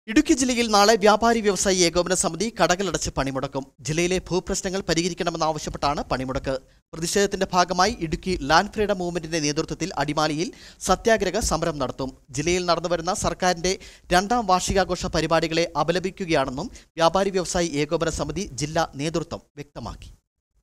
ഇടുക്കി ജില്ലയിൽ നാളെ വ്യാപാരി വ്യവസായി ഏകോപന സമിതി കടകളടച്ച് പണിമുടക്കും ജില്ലയിലെ ഭൂപ്രശ്നങ്ങൾ പരിഹരിക്കണമെന്നാവശ്യപ്പെട്ടാണ് പണിമുടക്ക് പ്രതിഷേധത്തിന്റെ ഭാഗമായി ഇടുക്കി ലാൻഡ് ഫ്രീഡം മൂവ്മെന്റിന്റെ നേതൃത്വത്തിൽ അടിമാലിയിൽ സത്യാഗ്രഹ സമരം നടത്തും ജില്ലയിൽ നടന്നുവരുന്ന സർക്കാരിന്റെ രണ്ടാം വാർഷികാഘോഷ പരിപാടികളെ അപലപിക്കുകയാണെന്നും വ്യാപാരി വ്യവസായി ഏകോപന സമിതി ജില്ലാ നേതൃത്വം വ്യക്തമാക്കി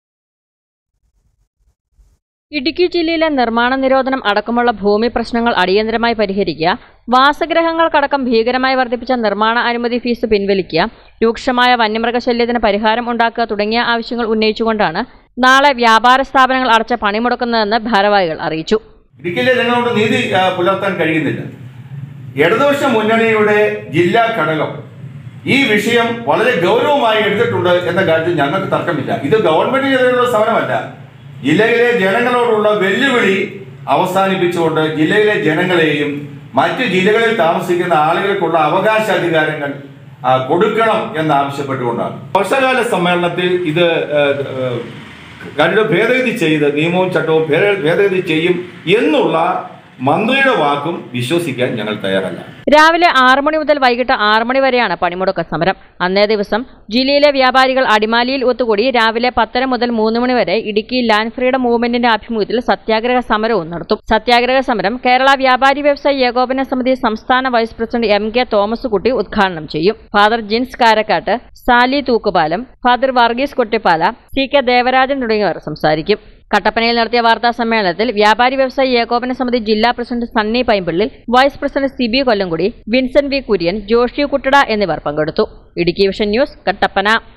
ഇടുക്കി ജില്ലയിലെ നിർമ്മാണ നിരോധനം അടക്കമുള്ള ഭൂമി പ്രശ്നങ്ങൾ അടിയന്തരമായി പരിഹരിക്കുക വാസഗ്രഹങ്ങൾക്കടക്കം ഭീകരമായി വർദ്ധിപ്പിച്ച നിർമ്മാണ അനുമതി ഫീസ് പിൻവലിക്കുക രൂക്ഷമായ വന്യമൃഗശല്യത്തിന് പരിഹാരം ഉണ്ടാക്കുക തുടങ്ങിയ ആവശ്യങ്ങൾ ഉന്നയിച്ചുകൊണ്ടാണ് നാളെ വ്യാപാര സ്ഥാപനങ്ങൾ അടച്ച പണിമുടക്കുന്നതെന്ന് ഭാരവാഹികൾ അറിയിച്ചു ഇടുക്കിയിലെ ജനങ്ങളോട് നീതി ആ, പുലർത്താൻ കഴിയുന്നില്ല ഇടതുപക്ഷ മുന്നണിയുടെ ജില്ലാ ഘടകം ഈ വിഷയം വളരെ ഗൗരവമായി എടുത്തിട്ടുണ്ട് എന്ന കാര്യത്തിൽ ഞങ്ങൾക്ക് തർക്കമില്ല ഇത് ഗവൺമെന്റിനെതിരെയുള്ള സമരമല്ല ജില്ലയിലെ ജനങ്ങളോടുള്ള വെല്ലുവിളി അവസാനിപ്പിച്ചുകൊണ്ട് ജില്ലയിലെ ജനങ്ങളെയും മറ്റ് ജില്ലകളിൽ താമസിക്കുന്ന ആളുകൾക്കുള്ള അവകാശാധികാരങ്ങൾ ആ, കൊടുക്കണം എന്നാവശ്യപ്പെട്ടുകൊണ്ടാണ് വർഷകാല സമ്മേളനത്തിൽ ഇത് ആ, ആ, കാര്യങ്ങൾ ഭേദഗതി ചെയ്ത് നിയമവും ചട്ടവും ഭേദ- ഭേദഗതി ചെയ്യും എന്നുള്ള മന്ത്രിയുടെ വാക്കും വിശ്വസിക്കാൻ ഞങ്ങൾ തയ്യാറല്ല രാവിലെ ആറ് മണി മുതൽ വൈകിട്ട് ആറ് മണി വരെയാണ് പണിമുടക്ക സമരം അന്നേ ദിവസം ജില്ലയിലെ വ്യാപാരികൾ അടിമാലിയിൽ ഒത്തുകൂടി രാവിലെ പത്തര മുതൽ മൂന്ന് മണി വരെ ഇടുക്കി ലാൻഡ് ഫ്രീഡം മൂവ്മെന്റിന്റെ ആഭിമുഖ്യത്തിൽ സത്യാഗ്രഹ സമരവും നടത്തും സത്യാഗ്രഹ സമരം കേരള വ്യാപാരി വ്യവസായി ഏകോപന സമിതി സംസ്ഥാന vice president M K Thomas Kutty ഉദ്ഘാടനം ചെയ്യും father Jins Karakkattu Sally Thookkupalam father Varghese Kottippala C K Devarajan തുടങ്ങിയവർ സംസാരിക്കും കട്ടപ്പനയിൽ നടത്തിയ വാർത്താ സമ്മേളനത്തിൽ വ്യാപാരി വ്യവസായി ഏകോപന സമിതി ജില്ലാ president Sunny Paimpillil vice president Siby Kollamkudi Vincent V Kurian Joshy Kuttada എന്നിവർ പങ്കെടുത്തു ഇടുക്കി വിഷൻ ന്യൂസ് കട്ടപ്പന